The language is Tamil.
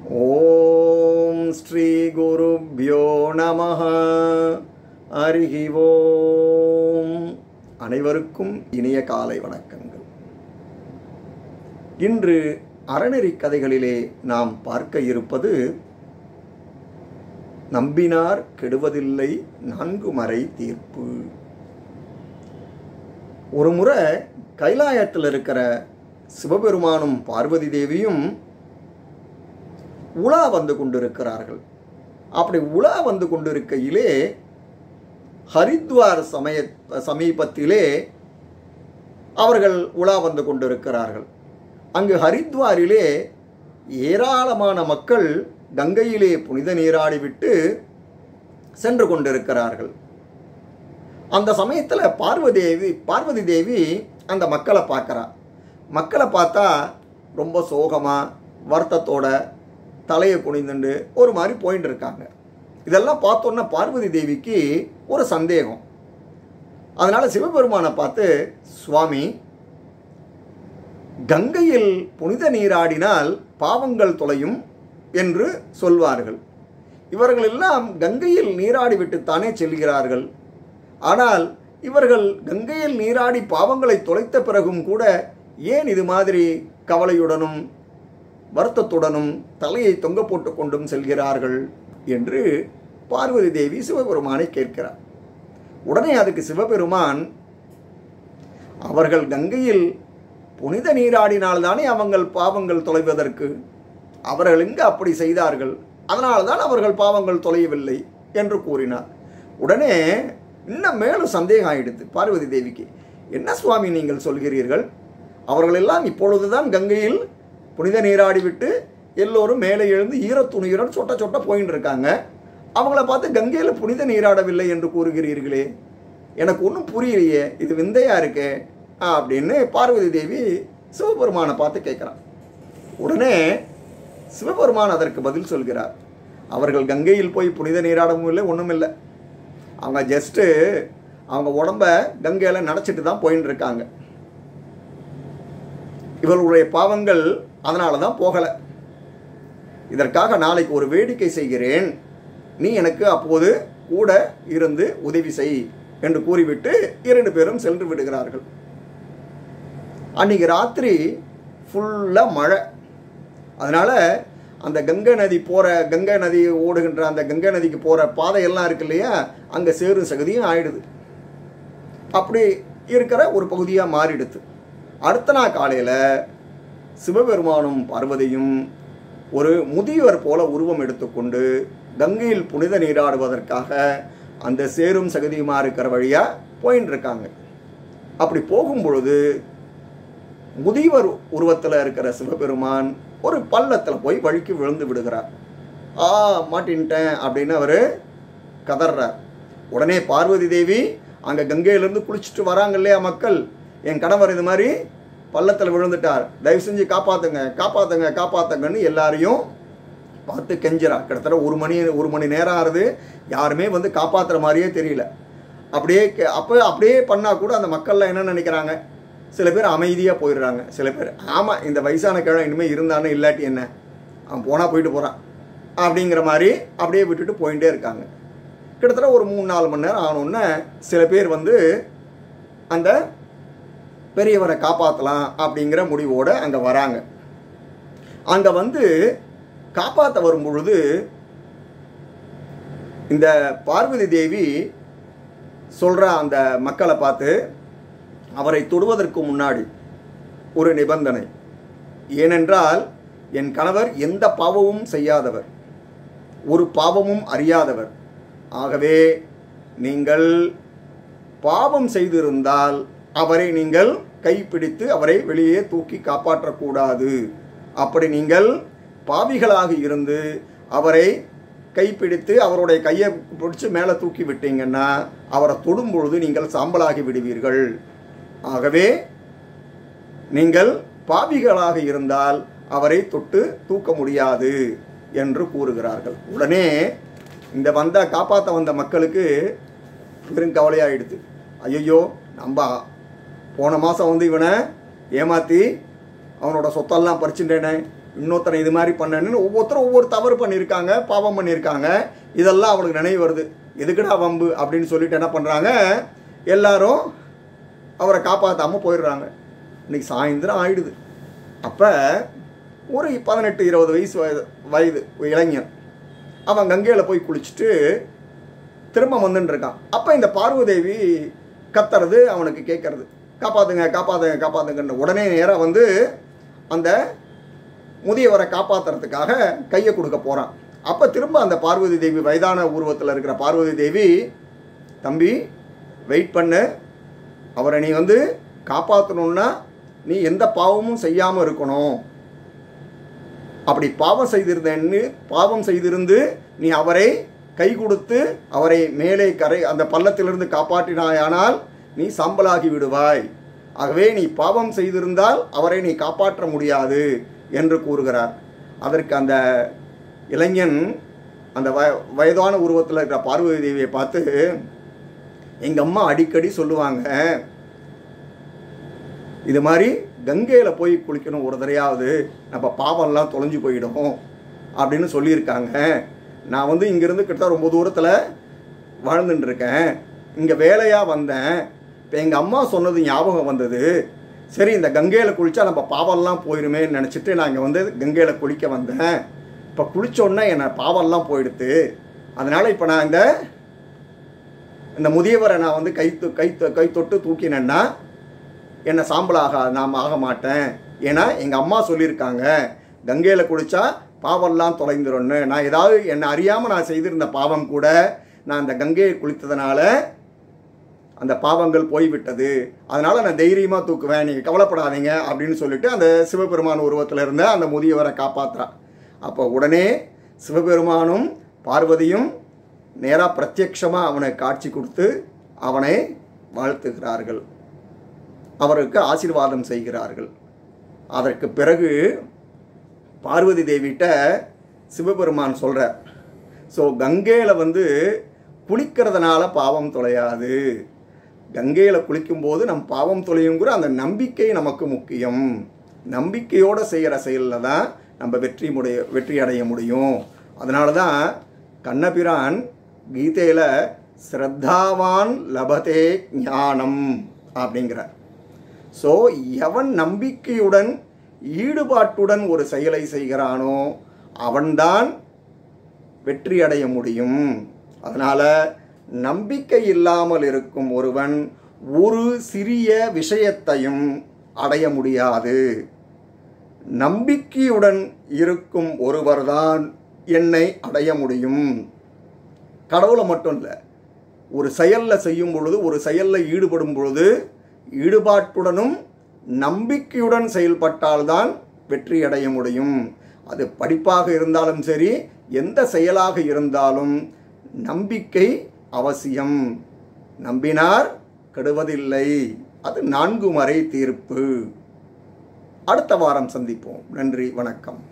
ஓம் ஸ்ரீ குருப்யோ நம அருகி ஓம் அனைவருக்கும் இனிய காலை வணக்கங்கள் இன்று அறநெறி கதைகளிலே நாம் பார்க்க இருப்பது நம்பினார் கெடுவதில்லை நான்கு மறை தீர்ப்பு ஒரு முறை கைலாயத்தில் இருக்கிற சிவபெருமானும் பார்வதி தேவியும் உலா வந்து கொண்டிருக்கிறார்கள் அப்படி உலா வந்து கொண்டிருக்கையிலே ஹரித்வார் சமய சமீபத்திலே அவர்கள் உலா வந்து கொண்டிருக்கிறார்கள் அங்கு ஹரித்வாரிலே ஏராளமான மக்கள் கங்கையிலே புனித நீராடிவிட்டு சென்று கொண்டிருக்கிறார்கள் அந்த சமயத்தில் பார்வதேவி பார்வதி தேவி அந்த மக்களை பார்க்குறா மக்களை பார்த்தா ரொம்ப சோகமாக வருத்தத்தோட தலையை குனிந்துண்டு ஒரு மாதிரி போயின்னு இருக்காங்க இதெல்லாம் பார்த்தோன்னா பார்வதி தேவிக்கு ஒரு சந்தேகம் அதனால் சிவபெருமானை பார்த்து சுவாமி கங்கையில் புனித நீராடினால் பாவங்கள் தொலையும் என்று சொல்வார்கள் இவர்கள் எல்லாம் கங்கையில் நீராடிவிட்டுத்தானே செல்கிறார்கள் ஆனால் இவர்கள் கங்கையில் நீராடி பாவங்களை தொலைத்த பிறகும் கூட ஏன் இது மாதிரி கவலையுடனும் வருத்தத்துடனும் தலையை தொங்க போட்டு கொண்டும் செல்கிறார்கள் என்று பார்வதி தேவி சிவபெருமானை கேட்கிறார் உடனே அதுக்கு சிவபெருமான் அவர்கள் கங்கையில் புனித நீராடினால்தானே அவங்கள் பாவங்கள் தொலைவதற்கு அவர்கள் இங்கு அப்படி செய்தார்கள் அதனால்தான் அவர்கள் பாவங்கள் தொலையவில்லை என்று கூறினார் உடனே இன்னும் மேலும் சந்தேகம் ஆயிடுது பார்வதி தேவிக்கு என்ன சுவாமி நீங்கள் சொல்கிறீர்கள் அவர்களெல்லாம் இப்பொழுதுதான் கங்கையில் புனித நீராடிவிட்டு எல்லோரும் மேலே எழுந்து ஈரத்துணியுடன் சொட்ட சொட்ட போயின்னு இருக்காங்க அவங்கள பார்த்து கங்கையில் புனித நீராடவில்லை என்று கூறுகிறீர்களே எனக்கு ஒன்றும் புரியலையே இது விந்தையா இருக்கே அப்படின்னு பார்வதி தேவி சிவபெருமானை பார்த்து கேட்குறான் உடனே சிவபெருமான் அதற்கு பதில் சொல்கிறார் அவர்கள் கங்கையில் போய் புனித நீராடவும் இல்லை ஒன்றும் இல்லை அவங்க ஜஸ்ட்டு அவங்க உடம்ப கங்கையில் நடச்சிட்டு தான் போயின்னு இருக்காங்க இவர்களுடைய பாவங்கள் அதனால தான் போகலை இதற்காக நாளைக்கு ஒரு வேடிக்கை செய்கிறேன் நீ எனக்கு அப்போது கூட இருந்து உதவி செய் என்று கூறிவிட்டு இரண்டு பேரும் சென்று விடுகிறார்கள் அன்றைக்கி ராத்திரி ஃபுல்லாக மழை அதனால் அந்த கங்கை நதி போகிற கங்கை நதி ஓடுகின்ற அந்த கங்கை நதிக்கு போகிற பாதையெல்லாம் இருக்கு இல்லையா அங்கே சேரும் சகதியும் ஆயிடுது அப்படி இருக்கிற ஒரு பகுதியாக மாறிடுது அடுத்த நாள் காலையில் சிவபெருமானும் பார்வதியும் ஒரு முதியவர் போல உருவம் எடுத்துக்கொண்டு கங்கையில் புனித நீராடுவதற்காக அந்த சேரும் சகதியுமா இருக்கிற வழியாக போயின்னு இருக்காங்க அப்படி போகும் பொழுது முதியவர் உருவத்தில் இருக்கிற சிவபெருமான் ஒரு பள்ளத்தில் போய் வழிக்கு விழுந்து விடுகிறார் ஆ மாட்டின்ட்டேன் அப்படின்னு அவர் கதறார் உடனே பார்வதி தேவி அங்கே கங்கையிலேருந்து குளிச்சுட்டு வராங்க இல்லையா மக்கள் என் கணவர் இது மாதிரி பள்ளத்தில் விழுந்துட்டார் தயவு செஞ்சு காப்பாற்றுங்க காப்பாற்றுங்க காப்பாற்றுங்கன்னு எல்லாரையும் பார்த்து கெஞ்சிரா கிட்டத்தட்ட ஒரு மணி ஒரு மணி நேரம் ஆகுது யாருமே வந்து காப்பாற்றுற மாதிரியே தெரியல அப்படியே அப்போ அப்படியே பண்ணால் கூட அந்த மக்கள்லாம் என்ன நினைக்கிறாங்க சில பேர் அமைதியாக போயிடுறாங்க சில பேர் ஆமாம் இந்த வயசான கிழமை இனிமேல் இருந்தானே இல்லாட்டி என்ன அவன் போனால் போயிட்டு போகிறான் அப்படிங்கிற மாதிரி அப்படியே விட்டுட்டு போயிட்டே இருக்காங்க கிட்டத்தட்ட ஒரு மூணு நாலு மணி நேரம் ஆனோடனே சில பேர் வந்து அந்த பெரியவரை காப்பாற்றலாம் அப்படிங்கிற முடிவோடு அங்கே வராங்க அங்கே வந்து காப்பாற்ற வரும் பொழுது இந்த பார்வதி தேவி சொல்கிற அந்த மக்களை பார்த்து அவரை தொடுவதற்கு முன்னாடி ஒரு நிபந்தனை ஏனென்றால் என் கணவர் எந்த பாவமும் செய்யாதவர் ஒரு பாவமும் அறியாதவர் ஆகவே நீங்கள் பாவம் செய்திருந்தால் அவரை நீங்கள் கைப்பிடித்து அவரை வெளியே தூக்கி காப்பாற்றக்கூடாது அப்படி நீங்கள் பாவிகளாக இருந்து அவரை கைப்பிடித்து அவருடைய கையை பிடிச்சி மேலே தூக்கி விட்டீங்கன்னா அவரை தொடும் பொழுது நீங்கள் சாம்பலாகி விடுவீர்கள் ஆகவே நீங்கள் பாவிகளாக இருந்தால் அவரை தொட்டு தூக்க முடியாது என்று கூறுகிறார்கள் உடனே இந்த வந்த காப்பாற்ற வந்த மக்களுக்கு பெரும் கவலையாயிடுது ஐயோ நம்ம போன மாதம் வந்து இவனை ஏமாற்றி அவனோட சொத்தெல்லாம் பறிச்சுட்டேனே இன்னொருத்தனை இது மாதிரி பண்ணேன்னு ஒவ்வொருத்தரும் ஒவ்வொரு தவறு பண்ணியிருக்காங்க பாவம் பண்ணியிருக்காங்க இதெல்லாம் அவளுக்கு நினைவு வருது எதுக்குடா வம்பு அப்படின்னு சொல்லிட்டு என்ன பண்ணுறாங்க எல்லாரும் அவரை காப்பாற்றாமல் போயிடுறாங்க இன்னைக்கு சாயந்தரம் ஆயிடுது அப்போ ஒரு பதினெட்டு இருபது வயசு வயது வயது ஒரு இளைஞன் அவன் கங்கையில் போய் குளிச்சுட்டு திரும்ப வந்துட்டு இருக்கான் அப்போ இந்த பார்வதேவி கத்துறது அவனுக்கு கேட்கறது காப்பாத்துங்க காப்பாத்துங்க காப்பாத்துங்கன்னு உடனே நேராக வந்து அந்த முதியவரை காப்பாத்துறதுக்காக கையை கொடுக்க போகிறான் அப்போ திரும்ப அந்த பார்வதி தேவி வயதான உருவத்தில் இருக்கிற பார்வதி தேவி தம்பி வெயிட் பண்ணு அவரை நீ வந்து காப்பாற்றணுன்னா நீ எந்த பாவமும் செய்யாமல் இருக்கணும் அப்படி பாவம் செய்திருந்தேன்னு பாவம் செய்திருந்து நீ அவரை கை கொடுத்து அவரை மேலே கரை அந்த பள்ளத்திலிருந்து காப்பாற்றினாயானால் நீ சாம்பலாகி விடுவாய் ஆகவே நீ பாவம் செய்திருந்தால் அவரை நீ காப்பாற்ற முடியாது என்று கூறுகிறார் அதற்கு அந்த இளைஞன் அந்த வய வயதான உருவத்தில் இருக்கிற பார்வதி தேவியை பார்த்து எங்கள் அம்மா அடிக்கடி சொல்லுவாங்க இது மாதிரி கங்கையில் போய் குளிக்கணும் ஒரு தடையாவது நம்ம பாவம்லாம் தொலைஞ்சு போயிடும் அப்படின்னு சொல்லியிருக்காங்க நான் வந்து இங்கேருந்து கிட்ட ரொம்ப தூரத்தில் வாழ்ந்துட்டு இருக்கேன் இங்கே வேலையாக வந்தேன் இப்போ எங்கள் அம்மா சொன்னது ஞாபகம் வந்தது சரி இந்த கங்கையில் குளித்தா நம்ம பாவம்லாம் போயிடுமேன்னு நினச்சிட்டு நான் இங்கே வந்து கங்கையில் குளிக்க வந்தேன் இப்போ குளித்தோன்னே என்னை பாவம்லாம் போயிடுது அதனால் இப்போ நான் இந்த இந்த முதியவரை நான் வந்து கை தொ- கை தொ- கை தொட்டு தூக்கினேன்னா என்னை சாம்பலாக நான் ஆக மாட்டேன் ஏன்னா எங்கள் அம்மா சொல்லியிருக்காங்க கங்கையில் குளித்தா பாவம்லாம் தொலைந்துரும்னு நான் ஏதாவது என்னை அறியாமல் நான் செய்திருந்த பாவம் கூட நான் அந்த கங்கையை குளித்ததுனால அந்த பாவங்கள் போய்விட்டது அதனால் நான் தைரியமாக தூக்குவேன் நீங்கள் கவலைப்படாதீங்க அப்படின்னு சொல்லிட்டு அந்த சிவபெருமான் உருவத்தில் இருந்த அந்த முதியவரை காப்பாற்றுறான் அப்போ உடனே சிவபெருமானும் பார்வதியும் நேராக பிரத்யக்ஷமாக அவனை காட்சி கொடுத்து அவனை வாழ்த்துகிறார்கள் அவருக்கு ஆசீர்வாதம் செய்கிறார்கள் அதற்கு பிறகு பார்வதி தேவிட்ட சிவபெருமான் சொல்கிறார் ஸோ கங்கையில் வந்து குளிக்கிறதுனால பாவம் தொலையாது கங்கையில் குளிக்கும்போது நம் பாவம் தொலையுங்கிற அந்த நம்பிக்கை நமக்கு முக்கியம் நம்பிக்கையோடு செய்கிற செயலில் தான் நம்ம வெற்றி முடைய வெற்றி அடைய முடியும் அதனால தான் கண்ணபிரான் கீதையில் ஸ்ரத்தாவான் லபதே ஞானம் அப்படிங்கிறார் ஸோ எவன் நம்பிக்கையுடன் ஈடுபாட்டுடன் ஒரு செயலை செய்கிறானோ அவன்தான் வெற்றி அடைய முடியும் அதனால் நம்பிக்கை இல்லாமல் இருக்கும் ஒருவன் ஒரு சிறிய விஷயத்தையும் அடைய முடியாது நம்பிக்கையுடன் இருக்கும் ஒருவர்தான் என்னை அடைய முடியும் கடவுளை மட்டும் இல்லை ஒரு செயலில் செய்யும் பொழுது ஒரு செயலில் ஈடுபடும் பொழுது ஈடுபாட்டுடனும் நம்பிக்கையுடன் செயல்பட்டால்தான் வெற்றி அடைய முடியும் அது படிப்பாக இருந்தாலும் சரி எந்த செயலாக இருந்தாலும் நம்பிக்கை அவசியம் நம்பினார் கெடுவதில்லை அது நான்கு மறை தீர்ப்பு அடுத்த வாரம் சந்திப்போம் நன்றி வணக்கம்